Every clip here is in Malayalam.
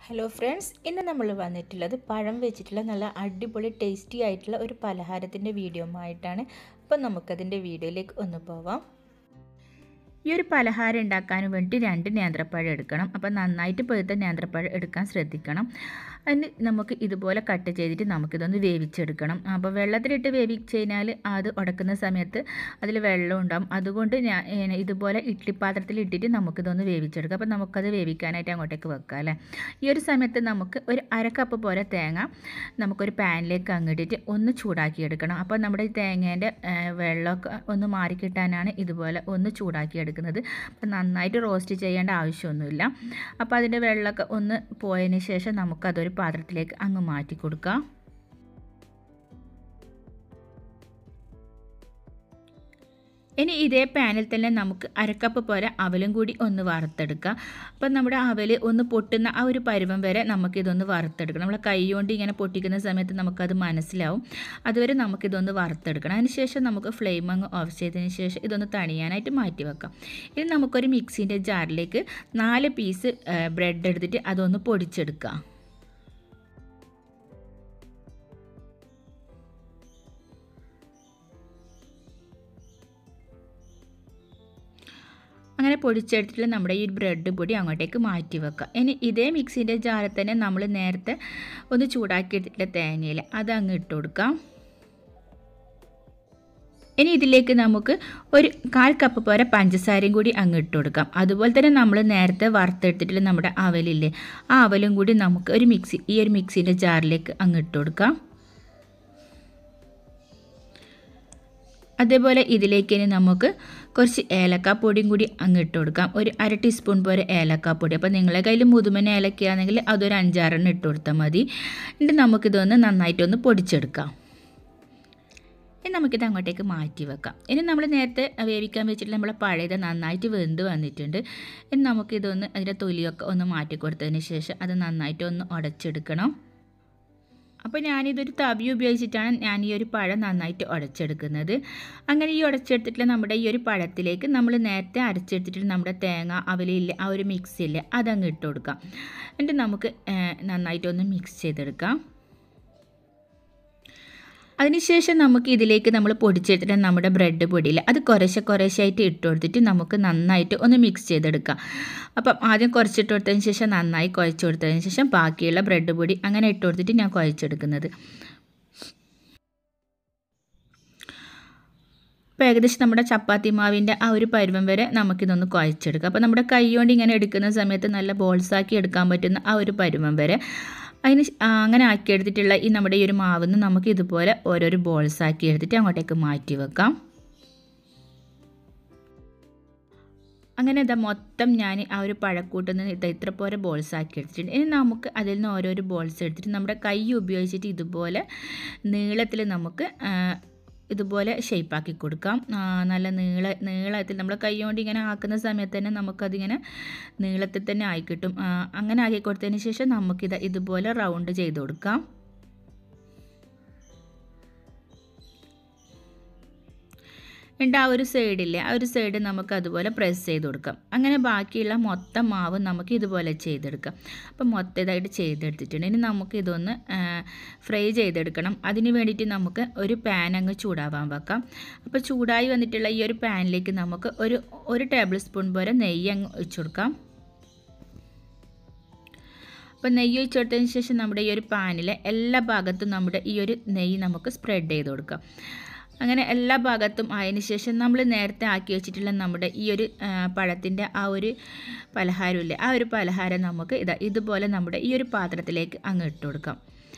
ഹലോ ഫ്രണ്ട്സ് ഇന്ന് നമ്മൾ വന്നിട്ടുള്ളത് പഴം വെച്ചിട്ടുള്ള നല്ല അടിപൊളി ടേസ്റ്റി ആയിട്ടുള്ള ഒരു പലഹാരത്തിൻ്റെ വീഡിയോ ആയിട്ടാണ് അപ്പം നമുക്കതിൻ്റെ വീഡിയോയിലേക്ക് ഒന്ന് പോവാം ഈ ഒരു പലഹാരം ഉണ്ടാക്കാൻ വേണ്ടി രണ്ട് നേന്ത്രപ്പഴം എടുക്കണം അപ്പം നന്നായിട്ട് പഴുത്ത നേന്ത്രപ്പഴം എടുക്കാൻ ശ്രദ്ധിക്കണം അതിന് നമുക്ക് ഇതുപോലെ കട്ട് ചെയ്തിട്ട് നമുക്കിതൊന്ന് വേവിച്ചെടുക്കണം അപ്പോൾ വെള്ളത്തിലിട്ട് വേവിച്ച് കഴിഞ്ഞാൽ അത് ഉടക്കുന്ന സമയത്ത് അതിൽ വെള്ളം ഉണ്ടാകും അതുകൊണ്ട് ഞാൻ ഏ, ഇതുപോലെ ഇഡ്ഡലി പാത്രത്തിൽ ഇട്ടിട്ട് നമുക്കിതൊന്ന് വേവിച്ചെടുക്കാം അപ്പോൾ നമുക്കത് വേവിക്കാനായിട്ട് അങ്ങോട്ടേക്ക് വെക്കാം അല്ലേ ഈ ഒരു സമയത്ത് നമുക്ക് ഒരു അര കപ്പ് പോലെ തേങ്ങ നമുക്കൊരു പാനിലേക്ക് അങ്ങിട്ടിട്ട് ഒന്ന് ചൂടാക്കിയെടുക്കണം അപ്പോൾ നമ്മുടെ ഈ തേങ്ങേൻ്റെ ഏ, വെള്ളമൊക്കെ ഒന്ന് മാറി കിട്ടാനാണ് ഇതുപോലെ ഒന്ന് ചൂടാക്കിയെടുക്കുന്നത് അപ്പോൾ നന്നായിട്ട് റോസ്റ്റ് ചെയ്യേണ്ട ആവശ്യമൊന്നുമില്ല അപ്പോൾ അതിൻ്റെ വെള്ളമൊക്കെ ഒന്ന് പോയതിന് ശേഷം നമുക്കതൊരു പാത്രത്തിലേക്ക് അങ്ങ് മാറ്റി കൊടുക്കാം ഇനി ഇതേ പാനിൽ തന്നെ നമുക്ക് അരക്കപ്പ് പോലെ അവലും കൂടി ഒന്ന് വറുത്തെടുക്കാം അപ്പം നമ്മുടെ അവൽ ഒന്ന് പൊട്ടുന്ന ആ ഒരു പരുവം വരെ നമുക്കിതൊന്ന് വറുത്തെടുക്കണം നമ്മളെ കൈ കൊണ്ട് ഇങ്ങനെ പൊട്ടിക്കുന്ന സമയത്ത് നമുക്കത് മനസ്സിലാവും അതുവരെ നമുക്കിതൊന്ന് വറുത്തെടുക്കണം അതിനുശേഷം നമുക്ക് ഫ്ലെയിം അങ്ങ് ഓഫ് ചെയ്തതിന് ശേഷം ഇതൊന്ന് തണിയാനായിട്ട് മാറ്റി വെക്കാം ഇനി നമുക്കൊരു മിക്സീൻ്റെ ജാറിലേക്ക് നാല് പീസ് ബ്രെഡ് എടുത്തിട്ട് അതൊന്ന് പൊടിച്ചെടുക്കാം അങ്ങനെ പൊടിച്ചെടുത്തിട്ട് നമ്മുടെ ഈ ബ്രെഡ് പൊടി അങ്ങോട്ടേക്ക് മാറ്റി വെക്കുക ഇനി ഇതേ മിക്സിൻ്റെ ജാറിൽ തന്നെ നമ്മൾ നേരത്തെ ഒന്ന് ചൂടാക്കി എടുത്തിട്ടുള്ള തേങ്ങയിൽ അത് അങ്ങ് ഇട്ട് കൊടുക്കാം ഇനി ഇതിലേക്ക് നമുക്ക് ഒരു കാൽ കപ്പ് പോലെ പഞ്ചസാരയും കൂടി അങ്ങ് ഇട്ട് കൊടുക്കാം അതുപോലെ തന്നെ നമ്മൾ നേരത്തെ വറുത്തെടുത്തിട്ടുള്ള നമ്മുടെ അവലില്ലേ ആ അവലും കൂടി നമുക്ക് ഒരു മിക്സി ഈ ഒരു മിക്സിൻ്റെ ജാറിലേക്ക് അങ്ങ് ഇട്ട് കൊടുക്കാം അതേപോലെ ഇതിലേക്ക് ഇനി നമുക്ക് കുറച്ച് ഏലക്കാപ്പൊടിയും കൂടി അങ്ങ് ഇട്ട് കൊടുക്കാം ഒരു അര ടീസ്പൂൺ പോലെ ഏലക്കാപ്പൊടി അപ്പോൾ നിങ്ങളെ കയ്യിൽ മുതുമന ഏലക്കയാണെങ്കിൽ അതൊരു അഞ്ചാറെണ്ണം ഇട്ട് കൊടുത്താൽ മതി എന്നിട്ട് നമുക്കിതൊന്ന് നന്നായിട്ടൊന്ന് പൊടിച്ചെടുക്കാം ഇനി നമുക്കിത് അങ്ങോട്ടേക്ക് മാറ്റി വെക്കാം ഇനി നമ്മൾ നേരത്തെ വേവിക്കാൻ വെച്ചിട്ട് നമ്മളെ പഴയത് നന്നായിട്ട് വെന്ത് വന്നിട്ടുണ്ട് ഇനി നമുക്കിതൊന്ന് അതിൻ്റെ തൊലിയൊക്കെ ഒന്ന് മാറ്റി കൊടുത്തതിന് ശേഷം അത് നന്നായിട്ട് ഒന്ന് ഉടച്ചെടുക്കണം അപ്പോൾ ഞാനിതൊരു തവി ഉപയോഗിച്ചിട്ടാണ് ഞാൻ ഈ ഒരു പഴം നന്നായിട്ട് ഉടച്ചെടുക്കുന്നത് അങ്ങനെ ഈ ഉടച്ചെടുത്തിട്ടുള്ള നമ്മുടെ ഈ ഒരു പഴത്തിലേക്ക് നമ്മൾ നേരത്തെ അരച്ചെടുത്തിട്ടുള്ള നമ്മുടെ തേങ്ങ അവലില്ല ആ ഒരു മിക്സ് ഇല്ലേ അതങ്ങ് ഇട്ട് കൊടുക്കാം എന്നിട്ട് നമുക്ക് ഏഹ്, നന്നായിട്ടൊന്ന് മിക്സ് ചെയ്തെടുക്കാം അതിനുശേഷം നമുക്ക് ഇതിലേക്ക് നമ്മൾ പൊടിച്ചെടുത്തിട്ട് നമ്മുടെ ബ്രെഡ് പൊടിയിൽ അത് കുറേശ്ശെ കുറേശ്ശായിട്ട് ഇട്ട് കൊടുത്തിട്ട് നമുക്ക് നന്നായിട്ട് ഒന്ന് മിക്സ് ചെയ്തെടുക്കാം അപ്പം ആദ്യം കുറച്ചിട്ട് കൊടുത്തതിന് ശേഷം നന്നായി കുഴച്ച് കൊടുത്തതിന് ശേഷം ബാക്കിയുള്ള ബ്രെഡ് പൊടി അങ്ങനെ ഇട്ട് കൊടുത്തിട്ട് ഞാൻ കുഴച്ചെടുക്കുന്നത് അപ്പോൾ ഏകദേശം നമ്മുടെ ചപ്പാത്തി മാവിൻ്റെ ആ ഒരു പരുവം വരെ നമുക്കിതൊന്ന് കുഴച്ചെടുക്കാം അപ്പോൾ നമ്മുടെ കൈ കൊണ്ട് ഇങ്ങനെ എടുക്കുന്ന സമയത്ത് നല്ല ബോൾസാക്കി എടുക്കാൻ പറ്റുന്ന ആ ഒരു പരുവം വരെ അതിന് ശ്- ആ, അങ്ങനെ ആക്കി എടുത്തിട്ടുള്ള ഈ നമ്മുടെ ഈ ഒരു മാവിന്ന് നമുക്ക് ഇതുപോലെ ഓരോരോ ബോൾസ് ആക്കി എടുത്തിട്ട് അങ്ങോട്ടേക്ക് മാറ്റി വെക്കാം അങ്ങനെ ഇതാ മൊത്തം ഞാൻ ആ ഒരു പഴക്കൂട്ടിൽ നിന്ന് ഇതാ ഇത്ര പോലെ ബോൾസ് ആക്കി എടുത്തിട്ടുണ്ട് ഇനി നമുക്ക് അതിൽ നിന്ന് ഓരോരോ ബോൾസ് എടുത്തിട്ട് നമ്മുടെ കൈ ഉപയോഗിച്ചിട്ട് ഇതുപോലെ നീളത്തിൽ നമുക്ക് ആ, ഇതുപോലെ ഷേപ്പാക്കി കൊടുക്കാം ആ, നല്ല നീള നീളത്തിൽ നമ്മൾ കൈ കൊണ്ട് ഇങ്ങനെ ആക്കുന്ന സമയത്ത് തന്നെ നമുക്കതിങ്ങനെ നീളത്തിൽ തന്നെ ആയി കിട്ടും ആ, അങ്ങനെ ആക്കി കൊടുത്തതിന് ശേഷം നമുക്കിത് ഇതുപോലെ റൗണ്ട് ചെയ്ത് കൊടുക്കാം എന്നിട്ട് ആ ഒരു സൈഡില്ലേ ആ ഒരു സൈഡ് നമുക്ക് അതുപോലെ പ്രസ് ചെയ്ത് കൊടുക്കാം അങ്ങനെ ബാക്കിയുള്ള മൊത്തം മാവ് നമുക്ക് ഇതുപോലെ ചെയ്തെടുക്കാം അപ്പം മൊത്തം ഇതായിട്ട് ചെയ്തെടുത്തിട്ടുണ്ട് ഇനി നമുക്ക് ഇതൊന്ന് ഫ്രൈ ചെയ്തെടുക്കണം അതിന് വേണ്ടിയിട്ട് നമുക്ക് ഒരു പാൻ അങ്ങ് ചൂടാവാൻ വെക്കാം അപ്പോൾ ചൂടായി വന്നിട്ടുള്ള ഈ ഒരു പാനിലേക്ക് നമുക്ക് ഒരു ഒരു ടേബിൾ സ്പൂൺ പോലെ നെയ്യ് അങ്ങ് ഒഴിച്ചു കൊടുക്കാം അപ്പോൾ നെയ്യ് ഒഴിച്ച് കൊടുത്തതിന് ശേഷം നമ്മുടെ ഈ ഒരു പാനിലെ എല്ലാ ഭാഗത്തും നമ്മുടെ ഈ ഒരു നെയ്യ് നമുക്ക് സ്പ്രെഡ് ചെയ്ത് കൊടുക്കാം അങ്ങനെ എല്ലാ ഭാഗത്തും ആയതിന് ശേഷം നമ്മൾ നേരത്തെ ആക്കി വെച്ചിട്ടുള്ള നമ്മുടെ ഈ ഒരു പഴത്തിൻ്റെ ആ ഒരു പലഹാരമില്ലേ ആ ഒരു പലഹാരം നമുക്ക് ഇതാ ഇതുപോലെ നമ്മുടെ ഈ ഒരു പാത്രത്തിലേക്ക് അങ്ങ് ഇട്ട് കൊടുക്കാം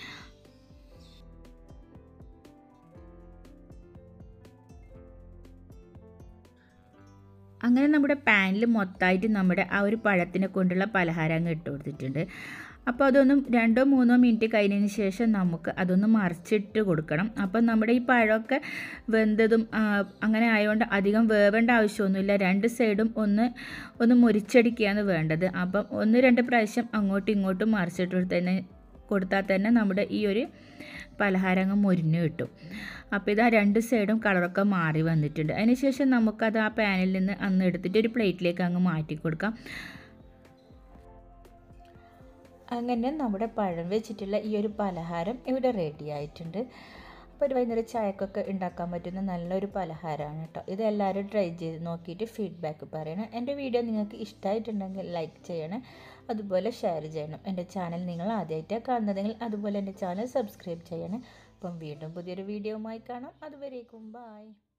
അങ്ങനെ നമ്മുടെ പാനിൽ മൊത്തമായിട്ട് നമ്മുടെ ആ ഒരു പഴത്തിനെ കൊണ്ടുള്ള പലഹാരം അങ്ങ് ഇട്ട് കൊടുത്തിട്ടുണ്ട് അപ്പോൾ അതൊന്നും രണ്ടോ മൂന്നോ മിനിറ്റ് കഴിഞ്ഞതിന് ശേഷം നമുക്ക് അതൊന്ന് മറിച്ചിട്ട് കൊടുക്കണം അപ്പം നമ്മുടെ ഈ പഴമൊക്കെ വെന്തതും ആ, അങ്ങനെ ആയതുകൊണ്ട് അധികം വേവേണ്ട ആവശ്യമൊന്നുമില്ല രണ്ട് സൈഡും ഒന്ന് ഒന്ന് മുരിച്ചടിക്കുകയാണ് വേണ്ടത് അപ്പം ഒന്ന് രണ്ട് പ്രാവശ്യം അങ്ങോട്ടും ഇങ്ങോട്ടും മറിച്ചിട്ട് കൊടുത്തതിന് കൊടുത്താൽ തന്നെ നമ്മുടെ ഈ ഒരു പലഹാരം അങ്ങ് മുരിഞ്ഞ് കിട്ടും അപ്പോൾ ഇത് ആ രണ്ട് സൈഡും കളറൊക്കെ മാറി വന്നിട്ടുണ്ട് അതിനുശേഷം നമുക്കത് ആ പാനിൽ നിന്ന് അന്ന് എടുത്തിട്ട് ഒരു പ്ലേറ്റിലേക്ക് അങ്ങ് മാറ്റി കൊടുക്കാം അങ്ങനെ നമ്മുടെ പഴം വെച്ചിട്ടുള്ള ഈ ഒരു പലഹാരം ഇവിടെ റെഡി ആയിട്ടുണ്ട് അപ്പോൾ ഒരു വൈകുന്നേരം ചായക്കൊക്കെ ഉണ്ടാക്കാൻ പറ്റുന്ന നല്ലൊരു പലഹാരമാണ് കേട്ടോ ഇത് എല്ലാവരും ട്രൈ ചെയ്ത് നോക്കിയിട്ട് ഫീഡ്ബാക്ക് പറയണം എൻ്റെ വീഡിയോ നിങ്ങൾക്ക് ഇഷ്ടമായിട്ടുണ്ടെങ്കിൽ ലൈക്ക് ചെയ്യണം അതുപോലെ ഷെയർ ചെയ്യണം എൻ്റെ ചാനൽ നിങ്ങൾ ആദ്യമായിട്ടാണ് കാണുന്നതെങ്കിൽ അതുപോലെ എൻ്റെ ചാനൽ സബ്സ്ക്രൈബ് ചെയ്യണം അപ്പം വീണ്ടും പുതിയൊരു വീഡിയോയുമായി കാണാം അതുവരേക്കും ബായ്